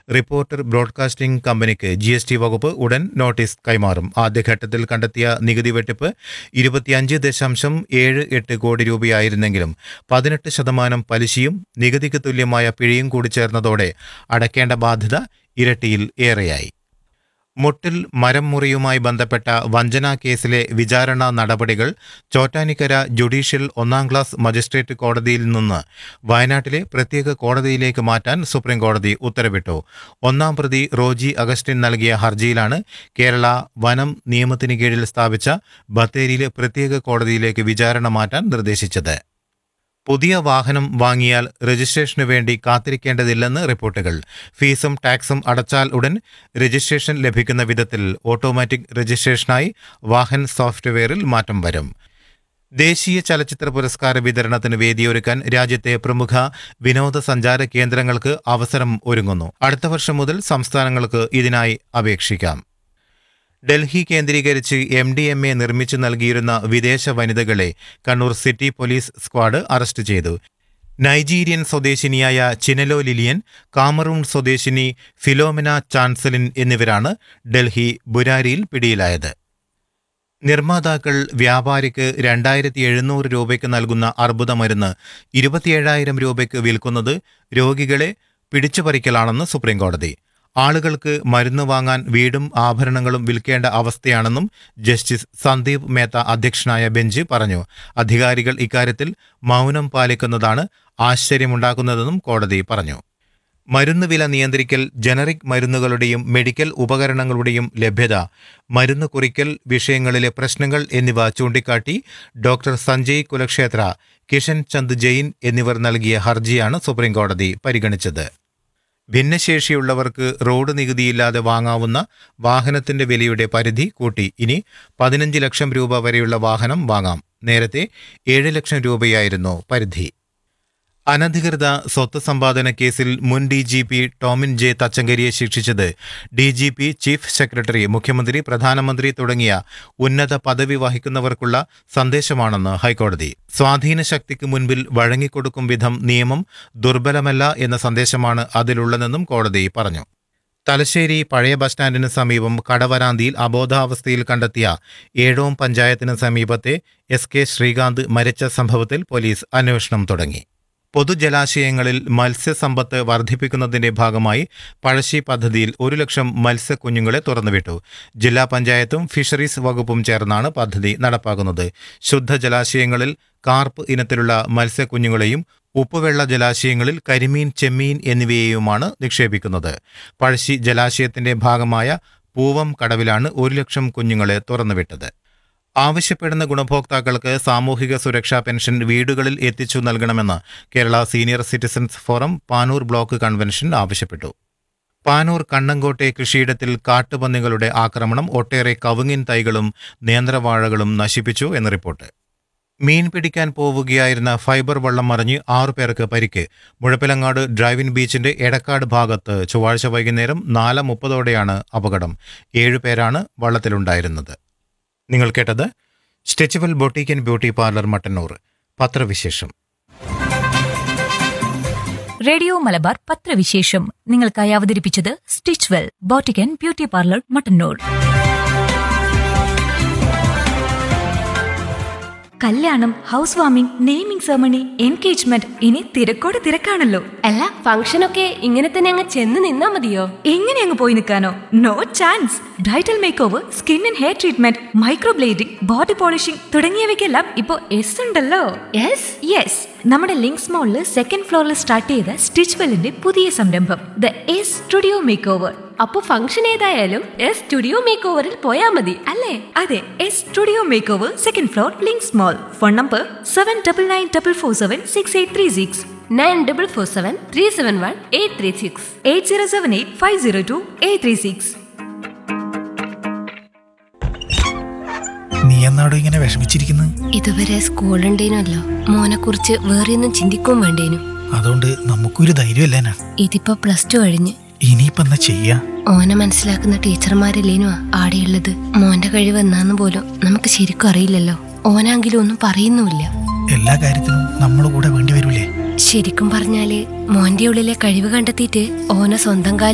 reporter broadcasting കമ്പനിക്ക് G S T വകുപ്പ് ഉടൻ നോട്ടീസ് കൈമാറും ആദ്യഘട്ടത്തിൽ കണ്ടെത്തിയ നികുതി വെട്ടിപ്പ് ഇരുപത്തിയഞ്ച് ദശാംശം ഏഴ് എട്ട് കോടി രൂപയായിരുന്നെങ്കിലും പതിനെട്ട് ശതമാനം പലിശയും നികുതിക്ക് തുല്യമായ പിഴയും കൂടി ചേർന്നതോടെ അടയ്ക്കേണ്ട ബാധ്യത ഇരട്ടിയിൽ ഏറെയായി മുട്ടിൽ മരം മുറിയുമായി ബന്ധപ്പെട്ട വഞ്ചനാ കേസിലെ വിചാരണ നടപടികൾ ചോറ്റാനിക്കര ജുഡീഷ്യൽ ഒന്നാം ക്ലാസ് മജിസ്ട്രേറ്റ് കോടതിയിൽ നിന്ന് വയനാട്ടിലെ പ്രത്യേക കോടതിയിലേക്ക് മാറ്റാൻ സുപ്രീം കോടതി ഉത്തരവിട്ടു ഒന്നാം പ്രതി റോജി അഗസ്റ്റിൻ നൽകിയ ഹർജിയിലാണ് കേരള വനം നിയമത്തിന് കീഴിൽ സ്ഥാപിച്ച ബത്തേരിയിലെ പ്രത്യേക കോടതിയിലേക്ക് വിചാരണ മാറ്റാൻ നിർദ്ദേശിച്ചത് പുതിയ വാഹനം വാങ്ങിയാൽ രജിസ്ട്രേഷനു വേണ്ടി കാത്തിരിക്കേണ്ടതില്ലെന്ന് റിപ്പോർട്ടുകൾ ഫീസും ടാക്സും അടച്ചാൽ ഉടൻ രജിസ്ട്രേഷൻ ലഭിക്കുന്ന വിധത്തിൽ ഓട്ടോമാറ്റിക് രജിസ്ട്രേഷനായി വാഹൻ സോഫ്റ്റ്വെയറിൽ മാറ്റം വരും ദേശീയ ചലച്ചിത്ര പുരസ്കാര വിതരണത്തിന് വേദിയൊരുക്കാൻ രാജ്യത്തെ പ്രമുഖ വിനോദസഞ്ചാര കേന്ദ്രങ്ങൾക്ക് അവസരം ഒരുങ്ങുന്നു അടുത്ത വർഷം മുതൽ സംസ്ഥാനങ്ങൾക്ക് ഇതിനായി അപേക്ഷിക്കാം ഡൽഹി കേന്ദ്രീകരിച്ച് എം ഡി എം എ നിർമ്മിച്ചു നൽകിയിരുന്ന വിദേശ വനിതകളെ Kannur city police squad arrest ചെയ്തു നൈജീരിയൻ സ്വദേശിനിയായ ചിനലോ ലിലിയൻ കാമറൂൺ സ്വദേശിനി ഫിലോമിന ചാൻസലിൻ എന്നിവരാണ് ഡൽഹി ബുരാരിയിൽ പിടിയിലായത് നിർമ്മാതാക്കൾ വ്യാപാരിക്ക് രണ്ടായിരത്തി എഴുന്നൂറ് രൂപയ്ക്ക് നൽകുന്ന അർബുദ മരുന്ന് ഇരുപത്തിയേഴായിരം രൂപയ്ക്ക് വിൽക്കുന്നത് രോഗികളെ പിടിച്ചുപറിക്കലാണെന്ന് സുപ്രീംകോടതി ആളുകൾക്ക് മരുന്ന് വാങ്ങാൻ വീടും ആഭരണങ്ങളും വിൽക്കേണ്ട അവസ്ഥയാണെന്നും ജസ്റ്റിസ് സന്ദീപ് മേത്ത അധ്യക്ഷനായ ബെഞ്ച് പറഞ്ഞു അധികാരികൾ ഇക്കാര്യത്തിൽ മൗനം പാലിക്കുന്നതാണ് ആശ്ചര്യമുണ്ടാക്കുന്നതെന്നും കോടതി പറഞ്ഞു മരുന്ന് വില നിയന്ത്രിക്കൽ ജനറിക് മരുന്നുകളുടെയും മെഡിക്കൽ ഉപകരണങ്ങളുടെയും ലഭ്യത മരുന്ന് കുറിക്കൽ വിഷയങ്ങളിലെ പ്രശ്നങ്ങൾ എന്നിവ ചൂണ്ടിക്കാട്ടി ഡോക്ടർ സഞ്ജയ് കുലക്ഷേത്ര കിഷൻ ചന്ദ് ജെയിൻ എന്നിവർ നൽകിയ ഹർജിയാണ് സുപ്രീംകോടതി പരിഗണിച്ചത് ഭിന്നശേഷിയുള്ളവർക്ക് റോഡ് നികുതിയില്ലാതെ വാങ്ങാവുന്ന വാഹനത്തിന്റെ വിലയുടെ പരിധി കൂട്ടി ഇനി പതിനഞ്ച് ലക്ഷം രൂപ വരെയുള്ള വാഹനം വാങ്ങാം നേരത്തെ ഏഴ് ലക്ഷം രൂപയായിരുന്നു പരിധി അനധികൃത സ്വത്ത് സമ്പാദന കേസിൽ മുൻ D G P Tomin J തച്ചങ്കരിയെ ശിക്ഷിച്ചത് D G P chief secretary മുഖ്യമന്ത്രി പ്രധാനമന്ത്രി തുടങ്ങിയ ഉന്നത പദവി വഹിക്കുന്നവർക്കുള്ള സന്ദേശമാണെന്ന് ഹൈക്കോടതി സ്വാധീന ശക്തിക്ക് മുൻപിൽ വഴങ്ങിക്കൊടുക്കും വിധം നിയമം ദുർബലമല്ല എന്ന സന്ദേശമാണ് അതിലുള്ളതെന്നും കോടതി പറഞ്ഞു തലശ്ശേരി പഴയ ബസ് സ്റ്റാൻഡിന് സമീപം കടവരാന്തിയിൽ അബോധാവസ്ഥയിൽ കണ്ടെത്തിയ ഏഴോം പഞ്ചായത്തിന് സമീപത്തെ എസ് കെ ശ്രീകാന്ത് മരിച്ച സംഭവത്തിൽ പോലീസ് അന്വേഷണം തുടങ്ങി പൊതുജലാശയങ്ങളിൽ മത്സ്യസമ്പത്ത് വർദ്ധിപ്പിക്കുന്നതിന്റെ ഭാഗമായി പഴശ്ശി പദ്ധതിയിൽ ഒരു ലക്ഷം മത്സ്യക്കുഞ്ഞുങ്ങളെ തുറന്നുവിട്ടു ജില്ലാ പഞ്ചായത്തും ഫിഷറീസ് വകുപ്പും ചേർന്നാണ് പദ്ധതി നടപ്പാക്കുന്നത് ശുദ്ധജലാശയങ്ങളിൽ കാർപ്പ് ഇനത്തിലുള്ള മത്സ്യക്കുഞ്ഞുങ്ങളെയും ഉപ്പുവെള്ള ജലാശയങ്ങളിൽ കരിമീൻ ചെമ്മീൻ എന്നിവയെയുമാണ് നിക്ഷേപിക്കുന്നത് പഴശ്ശി ജലാശയത്തിന്റെ ഭാഗമായ പൂവം കടവിലാണ് ഒരു ലക്ഷം കുഞ്ഞുങ്ങളെ തുറന്നുവിട്ടത് ആവശ്യപ്പെടുന്ന ഗുണഭോക്താക്കൾക്ക് സാമൂഹിക സുരക്ഷാ പെൻഷൻ വീടുകളിൽ എത്തിച്ചു നൽകണമെന്ന് Kerala senior citizens forum Panoor block convention ആവശ്യപ്പെട്ടു പാനൂർ കണ്ണങ്കോട്ടെ കൃഷിയിടത്തിൽ കാട്ടുപന്നികളുടെ ആക്രമണം ഒട്ടേറെ കവുങ്ങിൻ തൈകളും നേന്ത്രവാഴകളും നശിപ്പിച്ചു എന്ന് റിപ്പോർട്ട് മീൻ പിടിക്കാൻ പോവുകയായിരുന്ന ഫൈബർ വള്ളം മറിഞ്ഞ് ആറു പേർക്ക് പരിക്ക് മുഴപ്പിലങ്ങാട് ഡ്രൈവിൻ ബീച്ചിന്റെ എടക്കാട് ഭാഗത്ത് ചൊവ്വാഴ്ച വൈകുന്നേരം നാല് മുപ്പതോടെയാണ് അപകടം ഏഴുപേരാണ് വള്ളത്തിലുണ്ടായിരുന്നത് നിങ്ങൾ കേട്ടത് stretchable boutique and beauty parlour Mattannur പത്രവിശേഷം റേഡിയോ മലബാർ പത്രവിശേഷം നിങ്ങൾക്കായി അവതരിപ്പിച്ചത് Stitch Well boutique and beauty parlour Mattannur കല്യാണം housewarming naming ceremony engagement ഇനി തിരക്കോട് തിരക്കാണല്ലോ അല്ല ഫംഗ്ഷനൊക്കെ ഇങ്ങനെ തന്നെ അങ്ങ് ചെന്ന് നിന്നാ മതിയോ എങ്ങനെ അങ്ങ് പോയി നിൽക്കാനോ no chance bridal makeover skin and hair treatment microblading body polishing തുടങ്ങിയവയ്ക്കെല്ലാം ഇപ്പോ എസ് ഉണ്ടല്ലോ യെസ് യെസ് നമ്മുടെ ലിങ്ക്സ് മോളിൽ സെക്കൻഡ് ഫ്ലോറിൽ സ്റ്റാർട്ട് ചെയ്ത സ്റ്റിച്ച് വെല്ലിന്റെ പുതിയ സംരംഭം the S studio makeover അപ്പൊ ഫംഗ്ഷൻ ഏതായാലും എസ് സ്റ്റുഡിയോ മേക്ക് ഓവറിൽ പോയാ മതി അല്ലേ അതെ S studio makeover second floor Links mall phone number seven double nine double four seven six eight three six nine double four seven three seven one eight three six eight zero seven eight five zero two eight three six നീ എന്നാടോ ഇങ്ങനെ വിഷമിച്ചിരിക്കുന്നത് ഇതുവരെ സ്കൂളുണ്ടേനല്ലോ മോനെ കുറിച്ച് വേറെ ഒന്നും ചിന്തിക്കും വേണ്ടേനു അതുകൊണ്ട് നമുക്കൊരു ധൈര്യമല്ലേനാ ഇതിപ്പോ പ്ലസ് ടു കഴിഞ്ഞ് ഇനിയിപ്പോ എന്നാ ചെയ്യാ ഓനെ മനസ്സിലാക്കുന്ന ടീച്ചർമാരല്ലേനു ആടെയുള്ളത് മോന്റെ കഴിവ് എന്നാന്ന് പോലും നമുക്ക് ശരിക്കും അറിയില്ലല്ലോ ഓനാങ്കിലും ഒന്നും പറയുന്നുമില്ല എല്ലാ കാര്യത്തിനും നമ്മുടെ കൂടെ വേണ്ടി വരൂലേ ശരിക്കും പറഞ്ഞാല് മോന്റെ ഉള്ളിലെ കഴിവ് കണ്ടെത്തിയിട്ട് ഓനെ സ്വന്തം കാലിൽ